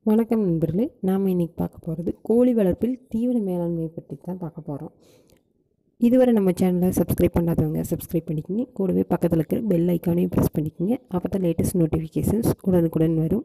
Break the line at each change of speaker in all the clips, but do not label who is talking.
வணக்கம் நண்பர்களே நாம் இன்றைக்கி பார்க்க போகிறது கோழி வளர்ப்பில் தீவன மேலாண்மை பற்றி தான் பார்க்க போகிறோம் இதுவரை நம்ம சேனலை சப்ஸ்கிரைப் பண்ணாதவங்க சப்ஸ்கிரைப் பண்ணிக்கோங்க கூடவே பக்கத்தில் இருக்கிற பெல் ஐக்கானையும் ப்ரெஸ் பண்ணிக்கோங்க அப்போ தான் லேட்டஸ்ட் நோட்டிஃபிகேஷன்ஸ் உடனுக்குடன் வரும்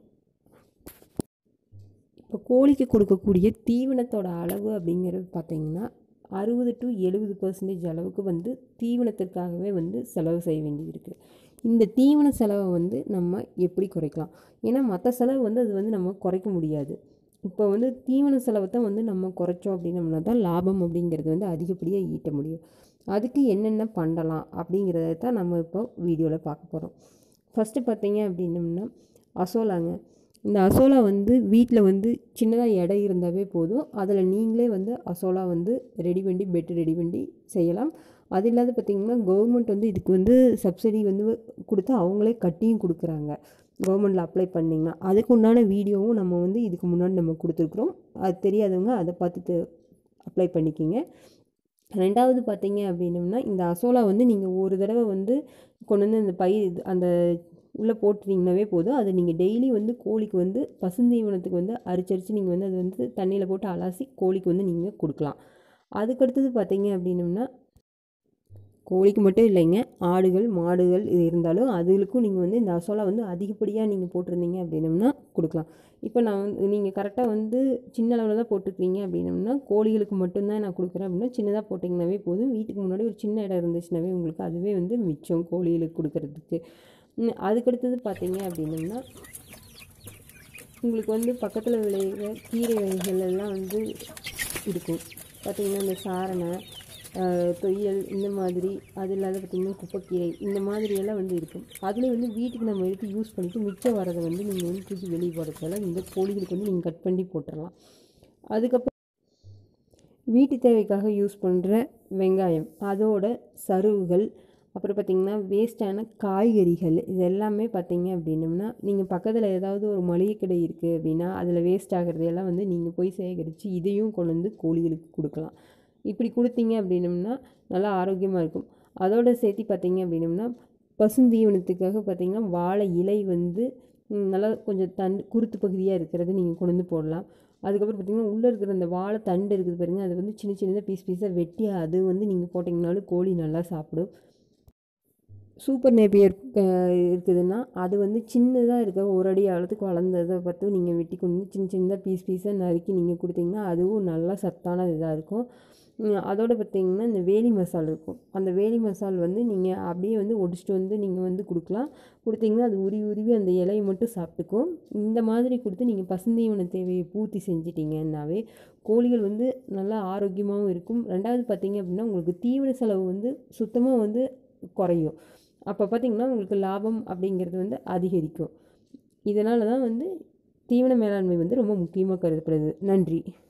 இப்போ கோழிக்கு கொடுக்கக்கூடிய தீவனத்தோட அளவு அப்படிங்கிறது பார்த்திங்கன்னா அறுபது டு எழுபது பர்சன்டேஜ் அளவுக்கு வந்து தீவனத்திற்காகவே வந்து செலவு செய்ய வேண்டியது இருக்குது இந்த தீவன செலவை வந்து நம்ம எப்படி குறைக்கலாம் ஏன்னா மற்ற செலவு வந்து அது வந்து நம்ம குறைக்க முடியாது இப்போ வந்து தீவன செலவை தான் வந்து நம்ம குறைச்சோம் அப்படின்னம்னா தான் லாபம் அப்படிங்கிறது வந்து அதிகப்படியாக ஈட்ட முடியும் அதுக்கு என்னென்ன பண்ணலாம் அப்படிங்கிறத தான் நம்ம இப்போ வீடியோவில் பார்க்க போகிறோம் ஃபஸ்ட்டு பார்த்தீங்க அப்படின்னம்னா அசோலாங்க இந்த அசோலா வந்து வீட்டில் வந்து சின்னதாக இடம் இருந்தாவே போதும் அதில் நீங்களே வந்து அசோலா வந்து ரெடி பண்ணி பெட்டு ரெடி பண்ணி செய்யலாம் அது இல்லாத பார்த்திங்கன்னா கவர்மெண்ட் வந்து இதுக்கு வந்து சப்சிடி வந்து கொடுத்து அவங்களே கட்டியும் கொடுக்குறாங்க கவர்மெண்டில் அப்ளை பண்ணிங்கன்னா அதுக்கு உண்டான வீடியோவும் நம்ம வந்து இதுக்கு முன்னாடி நம்ம கொடுத்துருக்குறோம் அது தெரியாதவங்க அதை பார்த்துட்டு அப்ளை பண்ணிக்கிங்க ரெண்டாவது பார்த்தீங்க அப்படின்னம்னா இந்த அசோலா வந்து நீங்கள் ஒரு தடவை வந்து கொண்டு வந்து அந்த பயிர் அந்த உள்ளே போட்டுட்டிங்கனாவே போதும் அதை நீங்கள் டெய்லி வந்து கோழிக்கு வந்து பசுந்தீவனத்துக்கு வந்து அரிச்சரித்து நீங்கள் வந்து அது வந்து தண்ணியில் போட்டு அலசி கோழிக்கு வந்து நீங்கள் கொடுக்கலாம் அதுக்கடுத்தது பார்த்தீங்க அப்படின்னம்னா கோழிக்கு மட்டும் இல்லைங்க ஆடுகள் மாடுகள் இது இருந்தாலும் அதுகளுக்கும் நீங்கள் வந்து இந்த அசோலா வந்து அதிகப்படியாக நீங்கள் போட்டிருந்தீங்க அப்படின்னம்னா கொடுக்கலாம் இப்போ நான் வந்து நீங்கள் கரெக்டாக வந்து சின்ன அளவில் தான் போட்டுக்கிறீங்க அப்படின்னம்னா கோழிகளுக்கு மட்டும்தான் நான் கொடுக்குறேன் அப்படின்னா சின்னதாக போட்டிங்கனாவே போதும் வீட்டுக்கு முன்னாடி ஒரு சின்ன இடம் இருந்துச்சுனாவே உங்களுக்கு அதுவே வந்து மிச்சம் கோழிகளுக்கு கொடுக்கறதுக்கு அதுக்கடுத்தது பார்த்தீங்க அப்படின்னம்னா உங்களுக்கு வந்து பக்கத்தில் விளையிற கீரை வகைகள் எல்லாம் வந்து இருக்கும் பார்த்திங்கன்னா இந்த சாரணை தொய்யல் இந்த மாதிரி அது இல்லாத பார்த்திங்கன்னா குப்பைக்கீரை இந்த மாதிரியெல்லாம் வந்து இருக்கும் அதில் வந்து வீட்டுக்கு நம்ம எடுத்து யூஸ் பண்ணிவிட்டு மிச்சம் வரதை வந்து நீங்கள் வந்து தூக்கி வெளியே போடுறதால இந்த கோழிகளுக்கு வந்து நீங்கள் கட் பண்ணி போட்டுடலாம் அதுக்கப்புறம் வீட்டு தேவைக்காக யூஸ் பண்ணுற வெங்காயம் அதோட சருவுகள் அப்புறம் பார்த்திங்கன்னா வேஸ்ட்டான காய்கறிகள் இது எல்லாமே பார்த்திங்க அப்படின்னம்னா நீங்கள் பக்கத்தில் ஏதாவது ஒரு மளிகை கடை இருக்குது அப்படின்னா அதில் வேஸ்ட் ஆகிறதையெல்லாம் வந்து நீங்கள் போய் சேகரித்து இதையும் கொண்டு வந்து கோழிகளுக்கு கொடுக்கலாம் இப்படி கொடுத்தீங்க அப்படின்னம்னா நல்லா ஆரோக்கியமாக இருக்கும் அதோடு சேர்த்து பார்த்திங்க அப்படின்னம்னா பசுந்தீவனத்துக்காக பார்த்திங்கன்னா வாழை இலை வந்து நல்லா கொஞ்சம் தண்டு குருத்து பகுதியாக இருக்கிறது நீங்கள் கொண்டு வந்து போடலாம் அதுக்கப்புறம் பார்த்திங்கன்னா உள்ளே இருக்கிற அந்த வாழை தண்டு இருக்குது பாருங்கள் அதை வந்து சின்ன சின்னதாக பீஸ் பீஸாக வெட்டி அது வந்து நீங்கள் போட்டிங்கனாலும் கோழி நல்லா சாப்பிடும் சூப்பர் நேப்பியர் இருக்குதுன்னா அது வந்து சின்னதாக இருக்க ஒரு அடி அளவுக்கு வளர்ந்ததை பார்த்து நீங்கள் வெட்டி கொண்டு வந்து சின்ன சின்னதாக பீஸ் பீஸாக நறுக்கி நீங்கள் கொடுத்தீங்கன்னா அதுவும் நல்லா சத்தான இதாக இருக்கும் அதோடு பார்த்திங்கன்னா இந்த வேலி மசால் இருக்கும் அந்த வேலி மசால் வந்து நீங்கள் அப்படியே வந்து ஒடிச்சிட்டு வந்து நீங்கள் வந்து கொடுக்கலாம் கொடுத்தீங்கன்னா அது உருவி உருவி அந்த இலையை மட்டும் சாப்பிட்டுக்கும் இந்த மாதிரி கொடுத்து நீங்கள் பசுந்தீவன தேவையை பூர்த்தி செஞ்சிட்டிங்கன்னாவே கோழிகள் வந்து நல்லா ஆரோக்கியமாகவும் இருக்கும் ரெண்டாவது பார்த்திங்க அப்படின்னா உங்களுக்கு தீவன செலவு வந்து சுத்தமாக வந்து குறையும் அப்போ பார்த்திங்கன்னா உங்களுக்கு லாபம் அப்படிங்கிறது வந்து அதிகரிக்கும் இதனால தான் வந்து தீவன மேலாண்மை வந்து ரொம்ப முக்கியமாக கருதப்படுது நன்றி